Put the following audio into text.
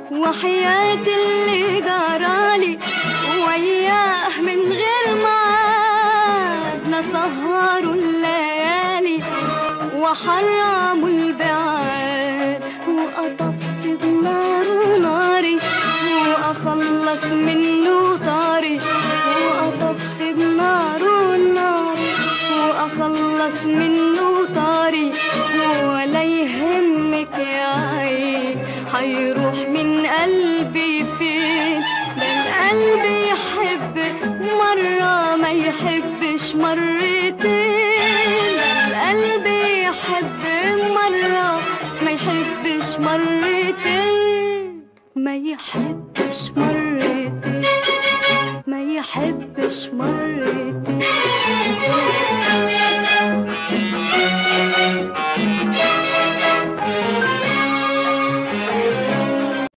وحياة اللي جرالي وياه من غير ميعاد نسهروا الليالي وحرموا البعاد وأطفي بنار ناري وأخلص منه طاري وأطفي بنار ناري وأخلص منه طاري ولا يهمك يا عين هيروح من قلبي فين ده القلب يحب مرة ما يحبش مرتين ده القلب يحب مرة ما يحبش مرتين ما يحبش مرتين ما يحبش مرتين